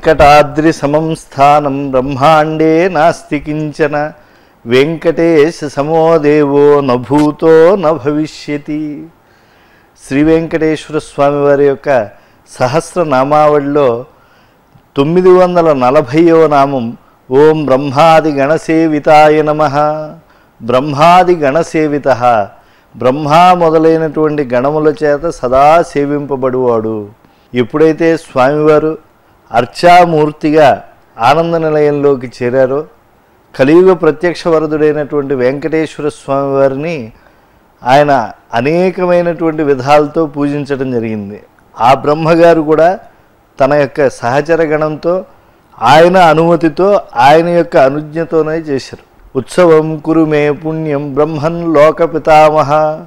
వెంకటాద్రి సమం స్థానం బ్రహ్మాండే నాస్తి కించన వెంకటేశ సమో దేవో నభూతో న భవిష్యతి శ్రీ వెంకటేశ్వర స్వామి వారి యొక్క సహస్రనామావళిలో తొమ్మిది వందల నలభైవ నామం ఓం బ్రహ్మాది గణసేవితాయ నమ బ్రహ్మాది గణసేవిత బ్రహ్మా మొదలైనటువంటి గణముల చేత సదా సేవింపబడువాడు ఎప్పుడైతే స్వామివారు అర్చామూర్తిగా ఆనంద నిలయంలోకి చేరారో కలియుగ ప్రత్యక్ష వరదుడైనటువంటి వెంకటేశ్వర స్వామి వారిని ఆయన అనేకమైనటువంటి విధాలతో పూజించడం జరిగింది ఆ బ్రహ్మగారు కూడా తన యొక్క సహచర గణంతో ఆయన అనుమతితో ఆయన యొక్క అనుజ్ఞతోనే చేశారు ఉత్సవం కురు మే పుణ్యం బ్రహ్మన్ లోక పితామహ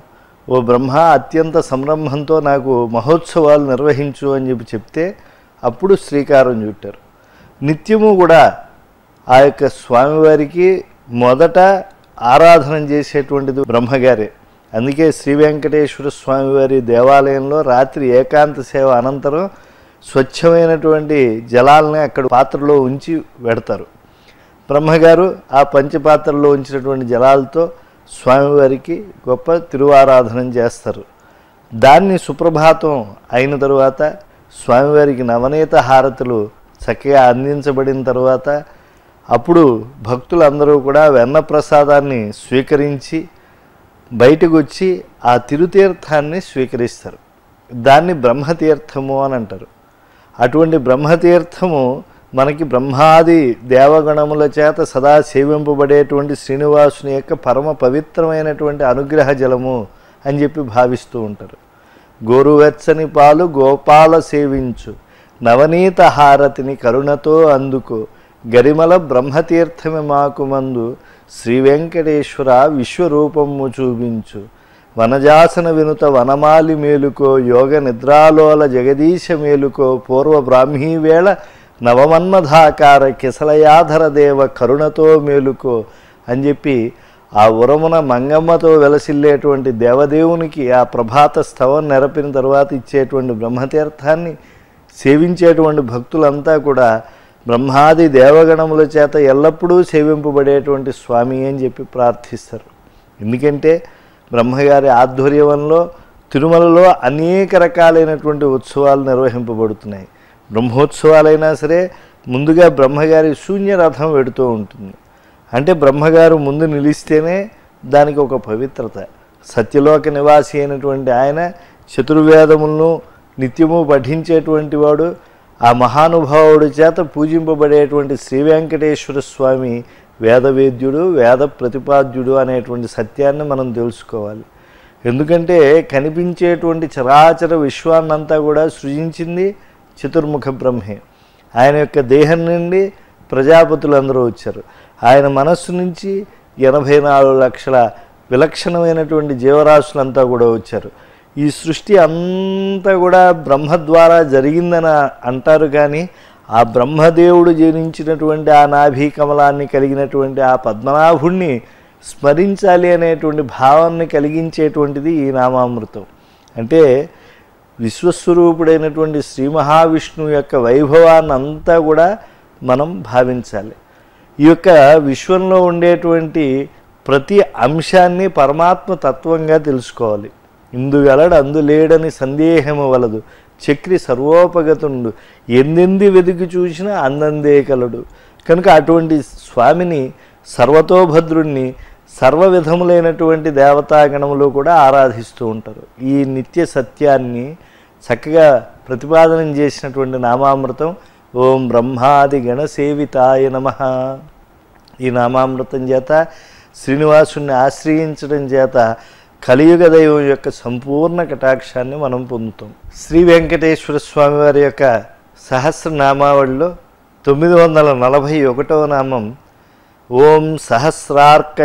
ఓ బ్రహ్మ అత్యంత సంరంభంతో నాకు మహోత్సవాలు నిర్వహించు అని చెప్పి చెప్తే అప్పుడు శ్రీకారం చుట్టారు నిత్యము కూడా ఆ యొక్క స్వామివారికి మొదట ఆరాధన చేసేటువంటిది బ్రహ్మగారే అందుకే శ్రీ వెంకటేశ్వర స్వామివారి దేవాలయంలో రాత్రి ఏకాంత సేవ అనంతరం స్వచ్ఛమైనటువంటి జలాలని అక్కడ పాత్రలో ఉంచి పెడతారు బ్రహ్మగారు ఆ పంచపాత్రలో ఉంచినటువంటి జలాలతో స్వామివారికి గొప్ప తిరువారాధన చేస్తారు దాన్ని సుప్రభాతం అయిన తరువాత స్వామివారికి నవనీత హారతులు చక్కగా అందించబడిన తర్వాత అప్పుడు భక్తులందరూ కూడా వెన్న ప్రసాదాన్ని స్వీకరించి బయటకు వచ్చి ఆ తిరుతీర్థాన్ని స్వీకరిస్తారు దాన్ని బ్రహ్మతీర్థము అని అంటారు అటువంటి బ్రహ్మతీర్థము మనకి బ్రహ్మాది దేవగణముల చేత సదా సేవింపబడేటువంటి శ్రీనివాసుని యొక్క పరమ పవిత్రమైనటువంటి అనుగ్రహ జలము అని చెప్పి భావిస్తూ ఉంటారు గోరువెచ్చని పాలు గోపాల సేవించు నవనీత హారతిని కరుణతో అందుకో గరిమల బ్రహ్మతీర్థమి మాకు మందు శ్రీ వెంకటేశ్వర విశ్వరూపము చూపించు వనజాసన వినుత వనమాలి మేలుకో యోగ నిద్రాలోల జగదీశ మేలుకో పూర్వ బ్రాహ్మీ వేళ నవమన్మధాకార కిసలయాధర దేవ కరుణతో మేలుకో అని చెప్పి ఆ ఉరమున మంగమ్మతో వెలసిల్లేటువంటి దేవదేవునికి ఆ ప్రభాత స్థవం నెరపిన తర్వాత ఇచ్చేటువంటి బ్రహ్మతీర్థాన్ని సేవించేటువంటి భక్తులంతా కూడా బ్రహ్మాది దేవగణముల చేత ఎల్లప్పుడూ సేవింపబడేటువంటి స్వామి అని చెప్పి ప్రార్థిస్తారు ఎందుకంటే బ్రహ్మగారి ఆధ్వర్యంలో తిరుమలలో అనేక రకాలైనటువంటి ఉత్సవాలు నిర్వహింపబడుతున్నాయి బ్రహ్మోత్సవాలైనా సరే ముందుగా బ్రహ్మగారి శూన్యరథం వెడుతూ ఉంటుంది అంటే బ్రహ్మగారు ముందు నిలిస్తేనే దానికి ఒక పవిత్రత సత్యలోక నివాసి అయినటువంటి ఆయన చతుర్వేదములను నిత్యము పఠించేటువంటి వాడు ఆ మహానుభావుడి చేత పూజింపబడేటువంటి శ్రీ వెంకటేశ్వర స్వామి వేదవేద్యుడు వేద ప్రతిపాద్యుడు అనేటువంటి సత్యాన్ని మనం తెలుసుకోవాలి ఎందుకంటే కనిపించేటువంటి చరాచర విశ్వాన్నంతా కూడా సృజించింది చతుర్ముఖ బ్రహ్మే ఆయన యొక్క దేహం నుండి ప్రజాపతులందరూ వచ్చారు ఆయన మనస్సు నుంచి ఎనభై నాలుగు లక్షల విలక్షణమైనటువంటి జీవరాశులంతా కూడా వచ్చారు ఈ సృష్టి అంతా కూడా బ్రహ్మ ద్వారా జరిగిందని అంటారు కానీ ఆ బ్రహ్మదేవుడు జనించినటువంటి ఆ నాభి కమలాన్ని కలిగినటువంటి ఆ పద్మనాభుణ్ణి స్మరించాలి అనేటువంటి భావాన్ని కలిగించేటువంటిది ఈ నామామృతం అంటే విశ్వస్వరూపుడైనటువంటి శ్రీ మహావిష్ణువు యొక్క వైభవాన్ని అంతా కూడా మనం భావించాలి ఈ యొక్క విశ్వంలో ఉండేటువంటి ప్రతి అంశాన్ని పరమాత్మ తత్వంగా తెలుసుకోవాలి ఇందుగలడు అందులేడని సందేహము వలదు చక్రి సర్వోపగతుండు ఎందెంది వెతికి చూసినా అందందే కలడు కనుక అటువంటి స్వామిని సర్వతోభద్రుణ్ణి సర్వ విధములైనటువంటి దేవతాగణములు కూడా ఆరాధిస్తూ ఉంటారు ఈ నిత్య సత్యాన్ని చక్కగా ప్రతిపాదనం చేసినటువంటి నామామృతం ఓం బ్రహ్మాది గణ సేవితాయ నమ ఈ నామామృతం చేత శ్రీనివాసుని ఆశ్రయించడం చేత కలియుగ దైవం యొక్క సంపూర్ణ కటాక్షాన్ని మనం పొందుతాం శ్రీ వెంకటేశ్వర స్వామి వారి యొక్క సహస్రనామావళిలో తొమ్మిది వందల నలభై ఒకటవ నామం ఓం సహస్రార్క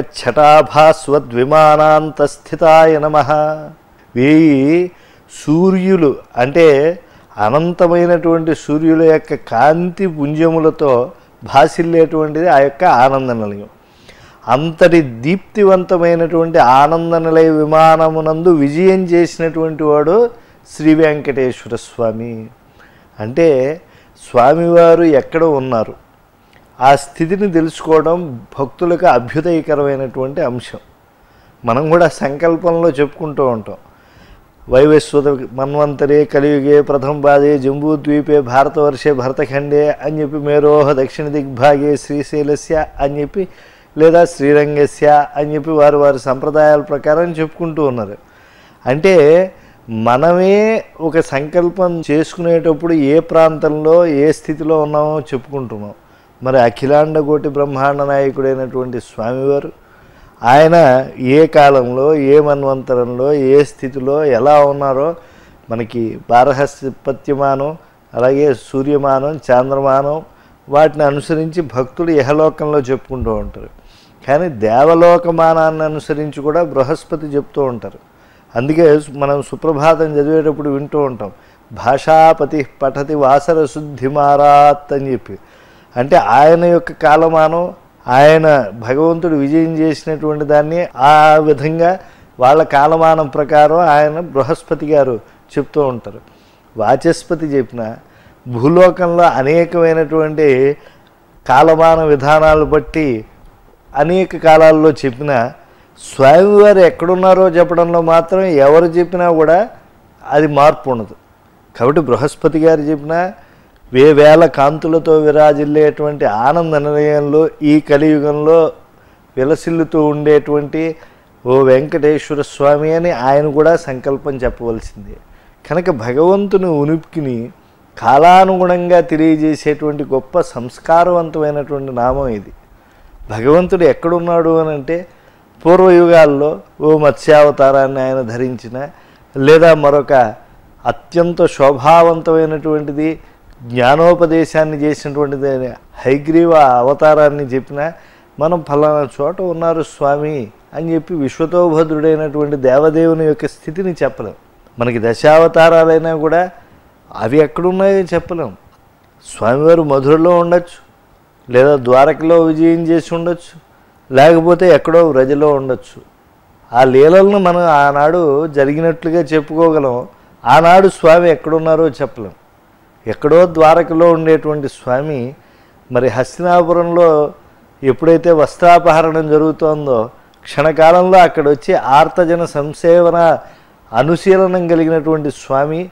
ఛటాభాస్వద్విమానాంతస్థితాయ నమ వేయి సూర్యులు అంటే అనంతమైనటువంటి సూర్యుల యొక్క కాంతి పుంజములతో భాసిల్లేటువంటిది ఆ యొక్క ఆనంద నిలయం అంతటి దీప్తివంతమైనటువంటి ఆనంద నిలయ విమానమునందు విజయం చేసినటువంటి వాడు శ్రీ వెంకటేశ్వర స్వామి అంటే స్వామివారు ఎక్కడ ఉన్నారు ఆ స్థితిని తెలుసుకోవడం భక్తులకు అభ్యుదయకరమైనటువంటి అంశం మనం కూడా సంకల్పంలో చెప్పుకుంటూ ఉంటాం వైవస్వత మన్వంతరే కలియుగే ప్రథమ పాదే జంబూద్వీపే భారతవర్షే భరతఖండే అని చెప్పి మేరోహ దక్షిణ దిగ్భాగే శ్రీశైలస్య అని చెప్పి లేదా శ్రీరంగస్య అని చెప్పి వారు వారి సంప్రదాయాల ప్రకారం చెప్పుకుంటూ ఉన్నారు అంటే మనమే ఒక సంకల్పం చేసుకునేటప్పుడు ఏ ప్రాంతంలో ఏ స్థితిలో ఉన్నామో చెప్పుకుంటున్నాం మరి అఖిలాండ కోటి బ్రహ్మాండ నాయకుడైనటువంటి స్వామివారు ఆయన ఏ కాలంలో ఏ మన్వంతరంలో ఏ స్థితిలో ఎలా ఉన్నారో మనకి బారహస్పత్యమానం అలాగే సూర్యమానం చాంద్రమానం వాటిని అనుసరించి భక్తులు ఇహలోకంలో చెప్పుకుంటూ ఉంటారు కానీ దేవలోకమానాన్ని అనుసరించి కూడా బృహస్పతి చెప్తూ ఉంటారు అందుకే మనం సుప్రభాతం చదివేటప్పుడు వింటూ ఉంటాం భాషాపతి పఠతి వాసర శుద్ధి మారాత్ అని చెప్పి అంటే ఆయన యొక్క కాలమానం ఆయన భగవంతుడు విజయం చేసినటువంటి దాన్ని ఆ విధంగా వాళ్ళ కాలమానం ప్రకారం ఆయన బృహస్పతి గారు చెప్తూ ఉంటారు వాచస్పతి చెప్పిన భూలోకంలో అనేకమైనటువంటి కాలమాన విధానాలు బట్టి అనేక కాలాల్లో చెప్పిన స్వామివారు ఎక్కడున్నారో చెప్పడంలో మాత్రం ఎవరు చెప్పినా కూడా అది మార్పు ఉండదు కాబట్టి బృహస్పతి గారు చెప్పిన వేవేల కాంతులతో విరాజిల్లేటువంటి ఆనంద నిలయంలో ఈ కలియుగంలో విలసిల్లుతూ ఉండేటువంటి ఓ వెంకటేశ్వర స్వామి అని ఆయన కూడా సంకల్పం చెప్పవలసిందే కనుక భగవంతుని ఉనికిని కాలానుగుణంగా తెలియజేసేటువంటి గొప్ప సంస్కారవంతమైనటువంటి నామం ఇది భగవంతుడు ఎక్కడున్నాడు అని అంటే పూర్వయుగాల్లో ఓ మత్స్యావతారాన్ని ఆయన ధరించిన లేదా మరొక అత్యంత శోభావంతమైనటువంటిది జ్ఞానోపదేశాన్ని చేసినటువంటిది అయిన హైగ్రీవ అవతారాన్ని చెప్పిన మనం ఫలానా చోట ఉన్నారు స్వామి అని చెప్పి విశ్వతోభద్రుడైనటువంటి దేవదేవుని యొక్క స్థితిని చెప్పలేం మనకి దశావతారాలైనా కూడా అవి ఎక్కడున్నాయో చెప్పలేం స్వామివారు మధురలో ఉండొచ్చు లేదా ద్వారకలో విజయం చేసి ఉండొచ్చు లేకపోతే ఎక్కడో వ్రజలో ఉండొచ్చు ఆ లీలలను మనం ఆనాడు జరిగినట్లుగా చెప్పుకోగలం ఆనాడు స్వామి ఎక్కడున్నారో చెప్పలేం ఎక్కడో ద్వారకలో ఉండేటువంటి స్వామి మరి హస్తినాపురంలో ఎప్పుడైతే వస్త్రాపహరణం జరుగుతోందో క్షణకాలంలో అక్కడ వచ్చి ఆర్తజన సంసేవన అనుశీలనం కలిగినటువంటి స్వామి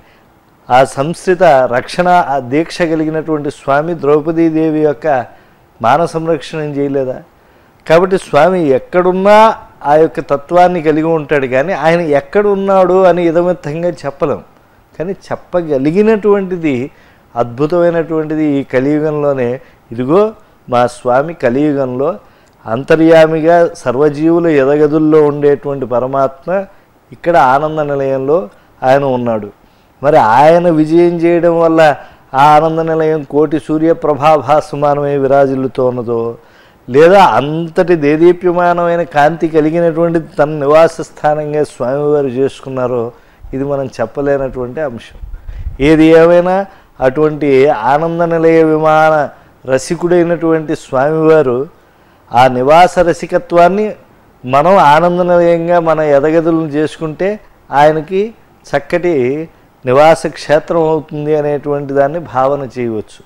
ఆ సంస్థిత రక్షణ ఆ దీక్ష కలిగినటువంటి స్వామి ద్రౌపదీదేవి యొక్క మాన సంరక్షణం చేయలేదా కాబట్టి స్వామి ఎక్కడున్నా ఆ యొక్క తత్వాన్ని కలిగి ఉంటాడు కానీ ఆయన ఎక్కడున్నాడు అని ఇదమిత్తంగా చెప్పలేం కానీ చెప్పగలిగినటువంటిది అద్భుతమైనటువంటిది ఈ కలియుగంలోనే ఇదిగో మా స్వామి కలియుగంలో అంతర్యామిగా సర్వజీవుల ఎదగదుల్లో ఉండేటువంటి పరమాత్మ ఇక్కడ ఆనంద నిలయంలో ఆయన ఉన్నాడు మరి ఆయన విజయం చేయడం వల్ల ఆ ఆనంద నిలయం కోటి సూర్య ప్రభాభాసమానమై విరాజిల్లుతో ఉన్నదో లేదా అంతటి దేదీప్యమానమైన కాంతి కలిగినటువంటి తన నివాస స్థానంగా స్వామివారు చేసుకున్నారో ఇది మనం చెప్పలేనటువంటి అంశం ఏది ఏమైనా అటువంటి ఆనంద నిలయ విమాన రసికుడైనటువంటి స్వామివారు ఆ నివాస రసికత్వాన్ని మనం ఆనంద నిలయంగా మన ఎదగదులను చేసుకుంటే ఆయనకి చక్కటి నివాస క్షేత్రం అవుతుంది అనేటువంటి దాన్ని భావన చేయవచ్చు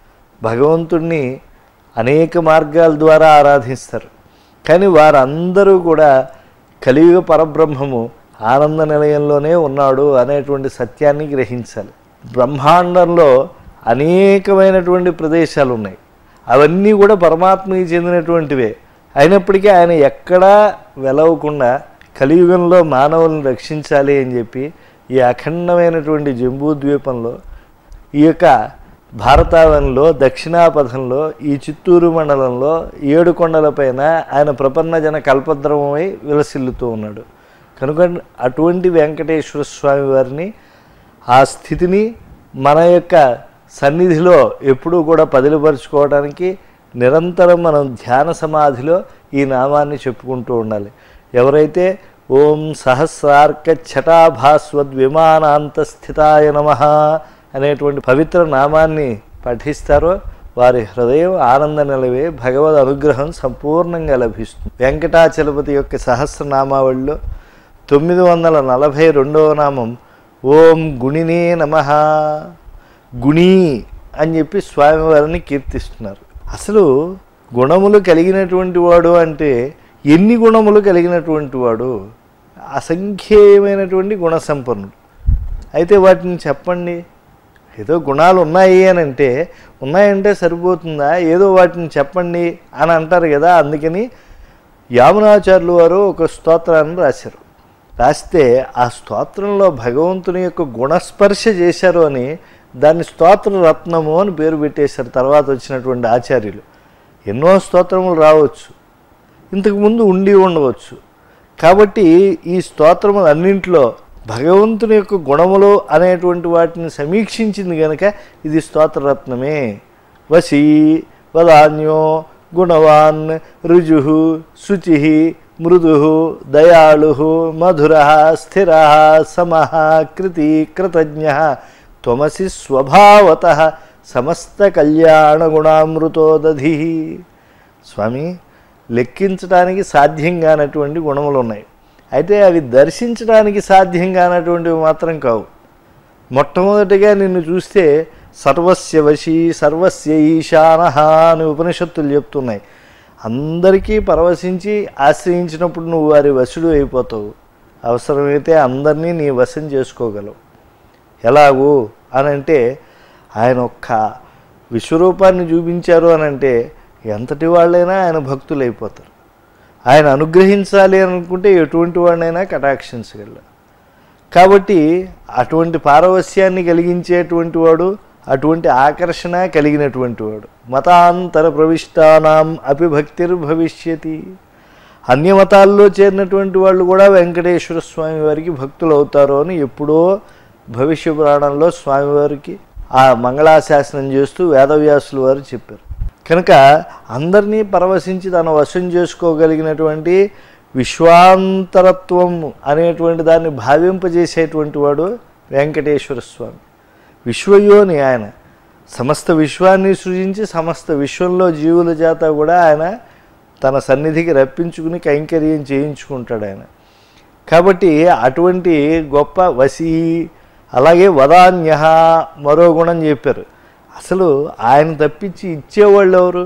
భగవంతుణ్ణి అనేక మార్గాల ద్వారా ఆరాధిస్తారు కానీ వారందరూ కూడా కలియుగ పరబ్రహ్మము ఆనంద నిలయంలోనే ఉన్నాడు అనేటువంటి సత్యాన్ని గ్రహించాలి బ్రహ్మాండంలో అనేకమైనటువంటి ప్రదేశాలు ఉన్నాయి అవన్నీ కూడా పరమాత్మకి చెందినటువంటివే అయినప్పటికీ ఆయన ఎక్కడా వెలవకుండా కలియుగంలో మానవులను రక్షించాలి అని చెప్పి ఈ అఖండమైనటువంటి జంబూద్వీపంలో ఈ యొక్క భారతావనిలో దక్షిణాపథంలో ఈ చిత్తూరు మండలంలో ఏడు కొండలపైన ఆయన ప్రపన్నజన కల్పద్రవమై విలసిల్లుతూ ఉన్నాడు కనుక అటువంటి వెంకటేశ్వర స్వామి వారిని ఆ స్థితిని మన యొక్క సన్నిధిలో ఎప్పుడూ కూడా పదిలిపరుచుకోవడానికి నిరంతరం మనం ధ్యాన సమాధిలో ఈ నామాన్ని చెప్పుకుంటూ ఉండాలి ఎవరైతే ఓం సహస్రార్క ఛటాభాస్వద్ విమానాంత స్థితాయ నమ అనేటువంటి పవిత్ర నామాన్ని పఠిస్తారో వారి హృదయం ఆనంద నిలవే భగవద్ అనుగ్రహం సంపూర్ణంగా లభిస్తుంది వెంకటాచలపతి యొక్క సహస్రనామావళిలో తొమ్మిది వందల నలభై రెండవ నామం ఓం గుణినే నమ గుణి అని చెప్పి స్వామివారిని కీర్తిస్తున్నారు అసలు గుణములు కలిగినటువంటి వాడు అంటే ఎన్ని గుణములు కలిగినటువంటి వాడు అసంఖ్యేయమైనటువంటి గుణ సంపన్నుడు అయితే వాటిని చెప్పండి ఏదో గుణాలు ఉన్నాయి అని అంటే ఉన్నాయంటే సరిపోతుందా ఏదో వాటిని చెప్పండి అని అంటారు కదా అందుకని యామునాచార్యులు వారు ఒక స్తోత్రాన్ని రాశారు రాస్తే ఆ స్తోత్రంలో భగవంతుని యొక్క గుణస్పర్శ చేశారు అని దాన్ని స్తోత్ర రత్నము అని పేరు పెట్టేశారు తర్వాత వచ్చినటువంటి ఆచార్యులు ఎన్నో స్తోత్రములు రావచ్చు ఇంతకుముందు ఉండి ఉండవచ్చు కాబట్టి ఈ స్తోత్రములు అన్నింటిలో భగవంతుని యొక్క గుణములు అనేటువంటి వాటిని సమీక్షించింది కనుక ఇది స్తోత్రరత్నమే వశీ వదాన్యో గుణవాన్ రుజు శుచి మృదు దయాళు మధుర స్థిర సమః కృతి కృతజ్ఞ త్వమసి స్వభావత సమస్త కళ్యాణ గుణామృతో దధి స్వామి లెక్కించడానికి సాధ్యం కానటువంటి గుణములు ఉన్నాయి అయితే అవి దర్శించడానికి సాధ్యం కానటువంటివి మాత్రం కావు మొట్టమొదటిగా నిన్ను చూస్తే సర్వస్య వశీ సర్వస్య ఈశాన అని ఉపనిషత్తులు చెప్తున్నాయి అందరికీ పరవశించి ఆశ్రయించినప్పుడు నువ్వు వారి వశుడు అయిపోతావు అవసరమైతే అందరినీ నీ వశం చేసుకోగలవు ఎలాగూ అని అంటే ఆయన ఒక్క విశ్వరూపాన్ని చూపించారు అని అంటే ఎంతటి వాళ్ళైనా ఆయన భక్తులు అయిపోతారు ఆయన అనుగ్రహించాలి అని అనుకుంటే ఎటువంటి వాడినైనా కటాక్షించగలరు కాబట్టి అటువంటి పారవస్యాన్ని కలిగించేటువంటి వాడు అటువంటి ఆకర్షణ కలిగినటువంటి వాడు మతాంతర ప్రవిష్టానాం అపి భక్తిర్భవిష్యతి అన్య మతాల్లో చేరినటువంటి వాళ్ళు కూడా వెంకటేశ్వర స్వామి వారికి భక్తులు అవుతారు అని ఎప్పుడో భవిష్య పురాణంలో స్వామివారికి ఆ మంగళాశాసనం చేస్తూ వేదవ్యాసులు వారు చెప్పారు కనుక అందరినీ పరవశించి తన వశం చేసుకోగలిగినటువంటి విశ్వాంతరత్వం అనేటువంటి దాన్ని భావింపజేసేటువంటి వాడు వెంకటేశ్వర స్వామి విశ్వయోని ఆయన సమస్త విశ్వాన్ని సృజించి సమస్త విశ్వంలో జీవుల చేత కూడా ఆయన తన సన్నిధికి రప్పించుకుని కైంకర్యం చేయించుకుంటాడు ఆయన కాబట్టి అటువంటి గొప్ప వశీ అలాగే వదాన్య మరో గుణం చెప్పారు అసలు ఆయన తప్పించి ఇచ్చేవాళ్ళు ఎవరు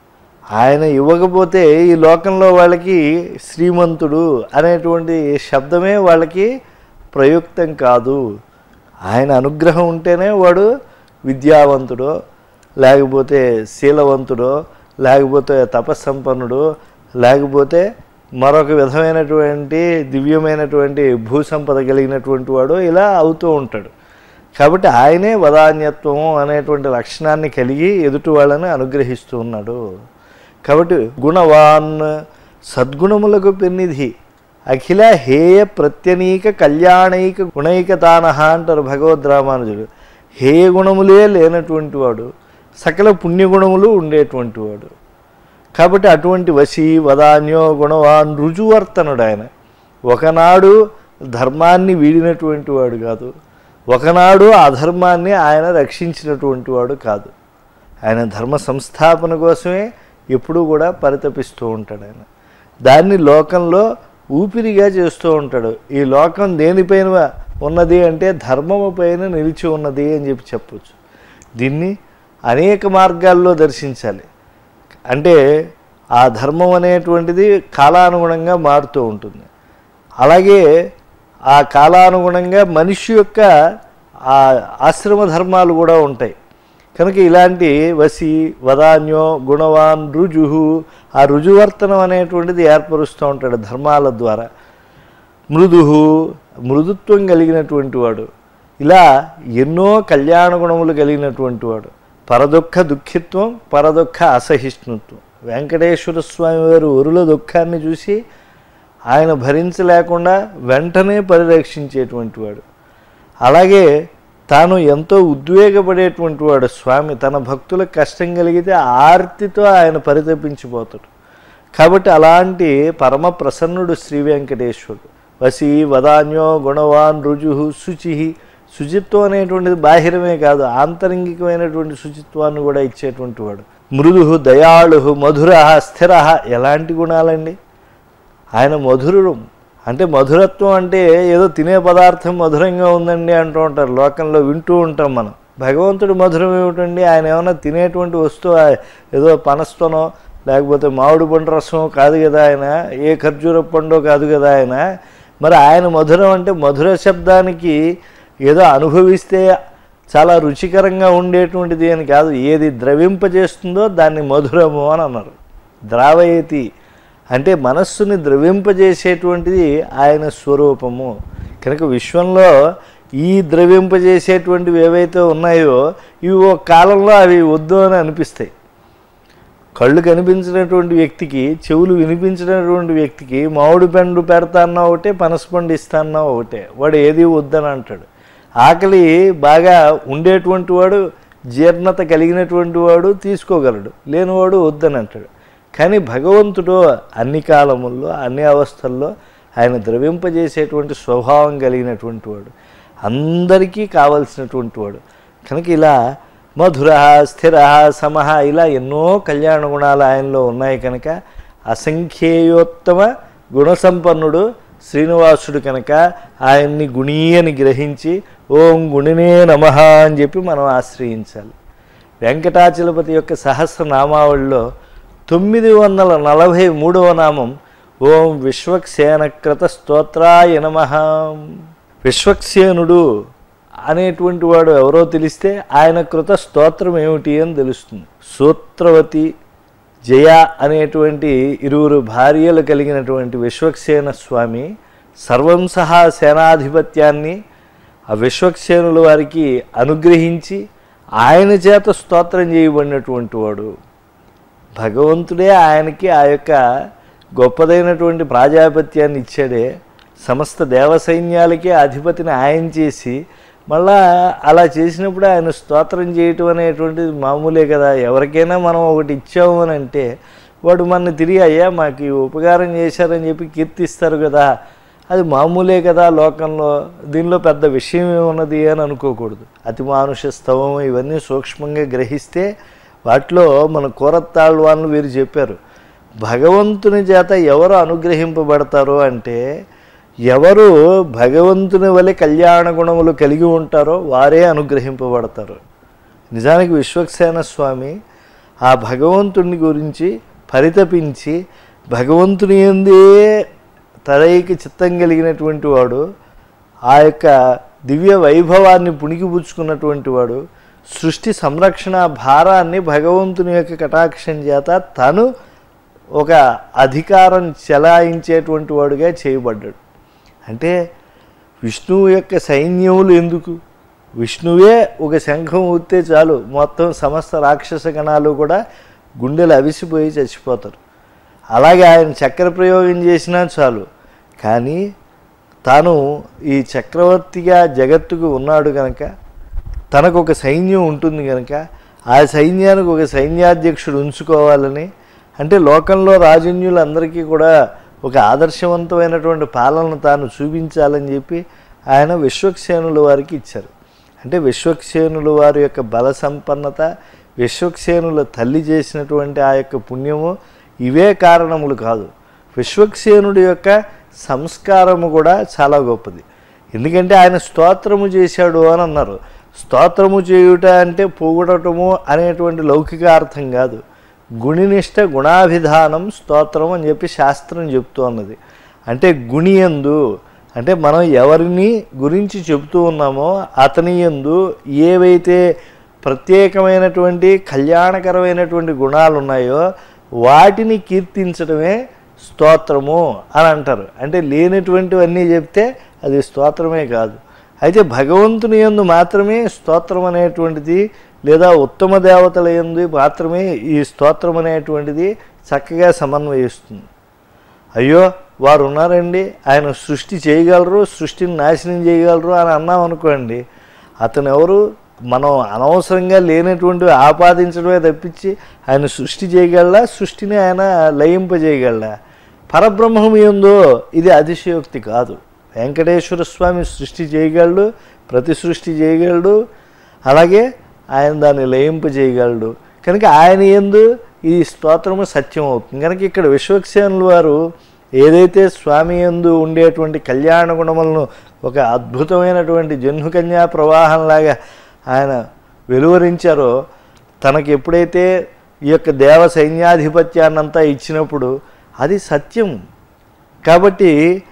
ఆయన ఇవ్వకపోతే ఈ లోకంలో వాళ్ళకి శ్రీమంతుడు అనేటువంటి శబ్దమే వాళ్ళకి ప్రయుక్తం కాదు ఆయన అనుగ్రహం ఉంటేనే వాడు విద్యావంతుడో లేకపోతే శీలవంతుడో లేకపోతే తపస్సంపన్నుడు లేకపోతే మరొక విధమైనటువంటి దివ్యమైనటువంటి భూసంపద కలిగినటువంటి వాడు ఇలా అవుతూ ఉంటాడు కాబట్టి ఆయనే వదాన్యత్వము అనేటువంటి లక్షణాన్ని కలిగి ఎదుటి వాళ్ళని అనుగ్రహిస్తూ ఉన్నాడు కాబట్టి గుణవాన్ సద్గుణములకు పెన్నిధి అఖిల హేయ ప్రత్యనీక కళ్యాణైక గుణైకతాన అంటారు భగవద్ రామానుజుడు హేయ గుణములే లేనటువంటి వాడు సకల పుణ్యగుణములు ఉండేటువంటి వాడు కాబట్టి అటువంటి వశి వదాన్యో గుణవాన్ రుజువర్తనుడు ఆయన ఒకనాడు ధర్మాన్ని వీడినటువంటి వాడు కాదు ఒకనాడు అధర్మాన్ని ఆయన రక్షించినటువంటి వాడు కాదు ఆయన ధర్మ సంస్థాపన కోసమే ఎప్పుడూ కూడా పరితపిస్తూ ఉంటాడు ఆయన దాన్ని లోకంలో ఊపిరిగా చేస్తూ ఉంటాడు ఈ లోకం దేనిపైన ఉన్నది అంటే ధర్మము పైన నిలిచి ఉన్నది అని చెప్పి చెప్పొచ్చు దీన్ని అనేక మార్గాల్లో దర్శించాలి అంటే ఆ ధర్మం అనేటువంటిది కాలానుగుణంగా మారుతూ ఉంటుంది అలాగే ఆ కాలానుగుణంగా మనిషి యొక్క ఆ ఆశ్రమ ధర్మాలు కూడా ఉంటాయి కనుక ఇలాంటి వసి వదాన్యో గుణవాన్ రుజుహు ఆ రుజువర్తనం అనేటువంటిది ఏర్పరుస్తూ ఉంటాడు ధర్మాల ద్వారా మృదుహు మృదుత్వం కలిగినటువంటి వాడు ఇలా ఎన్నో కళ్యాణ గుణములు కలిగినటువంటి వాడు పరదుఃఖ దుఃఖిత్వం పరదుఃఖ అసహిష్ణుత్వం వెంకటేశ్వర స్వామి వారు ఒరుల దుఃఖాన్ని చూసి ఆయన భరించలేకుండా వెంటనే పరిరక్షించేటువంటి వాడు అలాగే తాను ఎంతో ఉద్వేగపడేటువంటి వాడు స్వామి తన భక్తులకు కష్టం కలిగితే ఆర్తితో ఆయన పరితపించిపోతాడు కాబట్టి అలాంటి పరమ ప్రసన్నుడు శ్రీ వెంకటేశ్వరుడు వసి వదాన్యో గుణవాన్ రుజు శుచి శుచిత్వం అనేటువంటిది బాహిరమే కాదు ఆంతరంగికమైనటువంటి శుచిత్వాన్ని కూడా ఇచ్చేటువంటి వాడు మృదు దయాళు మధుర స్థిర ఎలాంటి గుణాలండి ఆయన మధురుడు అంటే మధురత్వం అంటే ఏదో తినే పదార్థం మధురంగా ఉందండి అంటూ ఉంటారు లోకంలో వింటూ ఉంటాం మనం భగవంతుడు మధురం ఏమిటండి ఆయన ఏమైనా తినేటువంటి వస్తువు ఆ ఏదో పనస్తోనో లేకపోతే మామిడి పండు రసమో కాదు కదా ఆయన ఏ ఖర్జూర పండో కాదు కదా ఆయన మరి ఆయన మధురం అంటే మధుర శబ్దానికి ఏదో అనుభవిస్తే చాలా రుచికరంగా ఉండేటువంటిది అని కాదు ఏది ద్రవింపజేస్తుందో దాన్ని మధురము అని అన్నారు ద్రావయతి అంటే మనస్సుని ద్రవింపజేసేటువంటిది ఆయన స్వరూపము కనుక విశ్వంలో ఈ ద్రవింపజేసేటువంటివి ఏవైతే ఉన్నాయో ఇవి ఒక కాలంలో అవి వద్దు అని అనిపిస్తాయి కళ్ళు కనిపించినటువంటి వ్యక్తికి చెవులు వినిపించినటువంటి వ్యక్తికి మామిడి పండు పెడతాన్నా ఒకటే పనసపండు ఇస్తాన్నా ఒకటే వాడు ఏది వద్దని అంటాడు ఆకలి బాగా ఉండేటువంటి వాడు జీర్ణత కలిగినటువంటి వాడు తీసుకోగలడు లేనివాడు వద్దని అంటాడు కానీ భగవంతుడు అన్ని కాలముల్లో అన్ని అవస్థల్లో ఆయన ద్రవింపజేసేటువంటి స్వభావం కలిగినటువంటి వాడు అందరికీ కావలసినటువంటి వాడు కనుక ఇలా మధుర స్థిర సమహ ఇలా ఎన్నో కళ్యాణ గుణాలు ఆయనలో ఉన్నాయి కనుక అసంఖ్యేయోత్తమ గుణసంపన్నుడు శ్రీనివాసుడు కనుక ఆయన్ని గుణీ అని గ్రహించి ఓం గుణినే నమ అని చెప్పి మనం ఆశ్రయించాలి వెంకటాచలపతి యొక్క సహస్రనామావళిలో తొమ్మిది వందల నలభై మూడవ నామం ఓం విశ్వక్సేనకృత స్తోత్రాయ నమ విశ్వక్సేనుడు అనేటువంటి వాడు ఎవరో తెలిస్తే ఆయన కృత స్తోత్రం ఏమిటి అని తెలుస్తుంది సూత్రవతి జయ అనేటువంటి ఇరువురు భార్యలు కలిగినటువంటి విశ్వక్సేన స్వామి సర్వం సహా సేనాధిపత్యాన్ని ఆ విశ్వక్సేనుల వారికి అనుగ్రహించి ఆయన చేత స్తోత్రం చేయబడినటువంటి వాడు భగవంతుడే ఆయనకి ఆ యొక్క గొప్పదైనటువంటి ప్రాజాపత్యాన్ని ఇచ్చాడే సమస్త దేవ సైన్యాలకి అధిపతిని ఆయన చేసి మళ్ళా అలా చేసినప్పుడు ఆయన స్తోత్రం చేయటం అనేటువంటిది మామూలే కదా ఎవరికైనా మనం ఒకటి ఇచ్చాము అని అంటే వాడు మన తిరిగి అయ్యా మాకు ఈ ఉపకారం చేశారని చెప్పి కీర్తిస్తారు కదా అది మామూలే కదా లోకంలో దీనిలో పెద్ద విషయం ఏమున్నది అని అనుకోకూడదు అతి మానుష స్తవం ఇవన్నీ సూక్ష్మంగా గ్రహిస్తే వాటిలో మన కూరత్తాళ్ళు వాళ్ళు వీరు చెప్పారు భగవంతుని చేత ఎవరు అనుగ్రహింపబడతారు అంటే ఎవరు భగవంతుని వలె కళ్యాణ గుణములు కలిగి ఉంటారో వారే అనుగ్రహింపబడతారు నిజానికి విశ్వక్సేన స్వామి ఆ భగవంతుని గురించి పరితపించి భగవంతుని ఎందే తరైకి చిత్తం కలిగినటువంటి వాడు ఆ యొక్క దివ్య వైభవాన్ని పుణికిపుచ్చుకున్నటువంటి వాడు సృష్టి సంరక్షణ భారాన్ని భగవంతుని యొక్క కటాక్షం చేత తను ఒక అధికారం చెలాయించేటువంటి వాడుగా చేయబడ్డాడు అంటే విష్ణువు యొక్క సైన్యములు ఎందుకు విష్ణువే ఒక శంఖం ఊస్తే చాలు మొత్తం సమస్త రాక్షస గణాలు కూడా గుండెలు అవిసిపోయి చచ్చిపోతారు అలాగే ఆయన చక్ర ప్రయోగం చేసినా చాలు కానీ తాను ఈ చక్రవర్తిగా జగత్తుకు ఉన్నాడు కనుక తనకు ఒక సైన్యం ఉంటుంది కనుక ఆ సైన్యానికి ఒక సైన్యాధ్యక్షుడు ఉంచుకోవాలని అంటే లోకంలో రాజన్యులందరికీ కూడా ఒక ఆదర్శవంతమైనటువంటి పాలన తాను చూపించాలని చెప్పి ఆయన విశ్వక్సేనుల వారికి ఇచ్చారు అంటే విశ్వక్సేనుల వారి యొక్క బల సంపన్నత విశ్వక్సేనుల తల్లి చేసినటువంటి ఆ యొక్క పుణ్యము ఇవే కారణములు కాదు విశ్వక్సేనుడి యొక్క సంస్కారము కూడా చాలా గొప్పది ఎందుకంటే ఆయన స్తోత్రము చేశాడు అని అన్నారు స్తోత్రము చేయుట అంటే పొగడటము అనేటువంటి లౌకిక అర్థం కాదు గుణినిష్ట గుణాభిధానం స్తోత్రం అని చెప్పి శాస్త్రం చెప్తూ ఉన్నది అంటే గుణియందు అంటే మనం ఎవరిని గురించి చెబుతూ ఉన్నామో అతని యందు ఏవైతే ప్రత్యేకమైనటువంటి కళ్యాణకరమైనటువంటి గుణాలు ఉన్నాయో వాటిని కీర్తించడమే స్తోత్రము అని అంటారు అంటే లేనటువంటివన్నీ చెప్తే అది స్తోత్రమే కాదు అయితే భగవంతుని యందు మాత్రమే స్తోత్రం అనేటువంటిది లేదా ఉత్తమ దేవతల యందు మాత్రమే ఈ స్తోత్రం అనేటువంటిది చక్కగా సమన్వయిస్తుంది అయ్యో వారు ఉన్నారండి ఆయన సృష్టి చేయగలరు సృష్టిని నాశనం చేయగలరు అని అన్నాం అనుకోండి అతను ఎవరు మనం అనవసరంగా లేనటువంటివి ఆపాదించడమే తప్పించి ఆయన సృష్టి చేయగలరా సృష్టిని ఆయన లయింపజేయగలరా పరబ్రహ్మం ఏందో ఇది అతిశయోక్తి కాదు వెంకటేశ్వర స్వామి సృష్టి చేయగలడు ప్రతి సృష్టి చేయగలడు అలాగే ఆయన దాన్ని లయింపజేయగలడు కనుక ఆయన ఎందు ఈ స్తోత్రము సత్యం అవుతుంది కనుక ఇక్కడ విశ్వక్సేనుల వారు ఏదైతే స్వామి యందు ఉండేటువంటి కళ్యాణ గుణములను ఒక అద్భుతమైనటువంటి జన్హుకన్యా ప్రవాహంలాగా ఆయన వెలువరించారో తనకి ఎప్పుడైతే ఈ యొక్క దేవ సైన్యాధిపత్యాన్నంతా ఇచ్చినప్పుడు అది సత్యం కాబట్టి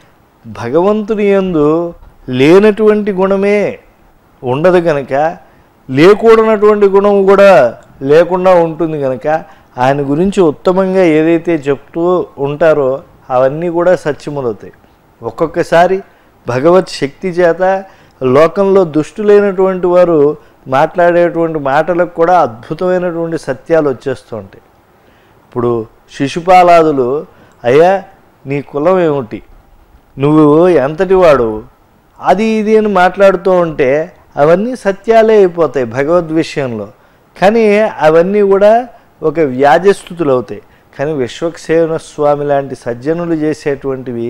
భగవంతుని యందు లేనటువంటి గుణమే ఉండదు కనుక లేకూడనటువంటి గుణం కూడా లేకుండా ఉంటుంది కనుక ఆయన గురించి ఉత్తమంగా ఏదైతే చెప్తూ ఉంటారో అవన్నీ కూడా సత్యములవుతాయి ఒక్కొక్కసారి భగవత్ శక్తి చేత లోకంలో దుష్టులైనటువంటి వారు మాట్లాడేటువంటి మాటలకు కూడా అద్భుతమైనటువంటి సత్యాలు వచ్చేస్తూ ఉంటాయి ఇప్పుడు శిశుపాలాదులు అయ్యా నీ కులం ఏమిటి నువ్వు ఎంతటి వాడు అది ఇది అని మాట్లాడుతూ ఉంటే అవన్నీ సత్యాలే అయిపోతాయి భగవద్ విషయంలో కానీ అవన్నీ కూడా ఒక వ్యాజస్థుతులు అవుతాయి కానీ విశ్వక్సేన స్వామి లాంటి సజ్జనులు చేసేటువంటివి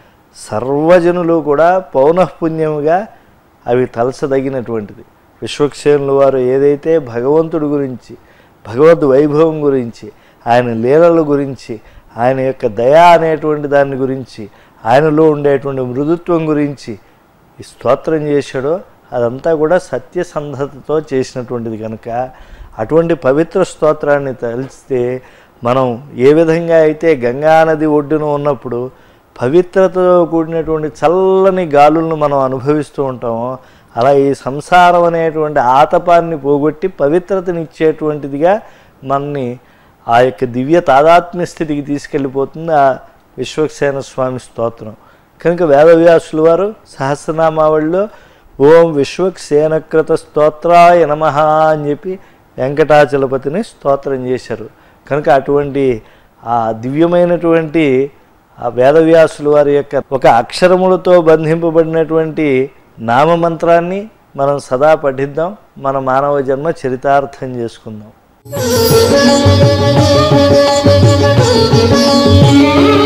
సర్వజనులు కూడా పౌనఃపుణ్యముగా అవి తలసదగినటువంటిది విశ్వక్సేనుల వారు ఏదైతే భగవంతుడి గురించి భగవద్ వైభవం గురించి ఆయన లీలల గురించి ఆయన యొక్క దయ అనేటువంటి దాని గురించి ఆయనలో ఉండేటువంటి మృదుత్వం గురించి ఈ స్తోత్రం చేశాడో అదంతా కూడా సత్యసంధతతో చేసినటువంటిది కనుక అటువంటి పవిత్ర స్తోత్రాన్ని తలిస్తే మనం ఏ విధంగా అయితే గంగానది ఒడ్డున ఉన్నప్పుడు పవిత్రతతో కూడినటువంటి చల్లని గాలులను మనం అనుభవిస్తూ ఉంటామో అలా ఈ సంసారం అనేటువంటి ఆతపాన్ని పోగొట్టి పవిత్రతనిచ్చేటువంటిదిగా మనని ఆ యొక్క దివ్య తాదాత్మ్య స్థితికి తీసుకెళ్ళిపోతుంది ఆ విశ్వక్సేన స్వామి స్తోత్రం కనుక వేదవ్యాసుల వారు సహస్రనామావళిలో ఓం విశ్వక్సేనకృత స్తోత్రాయ నమ అని చెప్పి వెంకటాచలపతిని స్తోత్రం చేశారు కనుక అటువంటి ఆ దివ్యమైనటువంటి ఆ వేదవ్యాసుల వారి యొక్క ఒక అక్షరములతో బంధింపబడినటువంటి నామమంత్రాన్ని మనం సదా పఠిద్దాం మన మానవ జన్మ చరితార్థం చేసుకుందాం Thank you.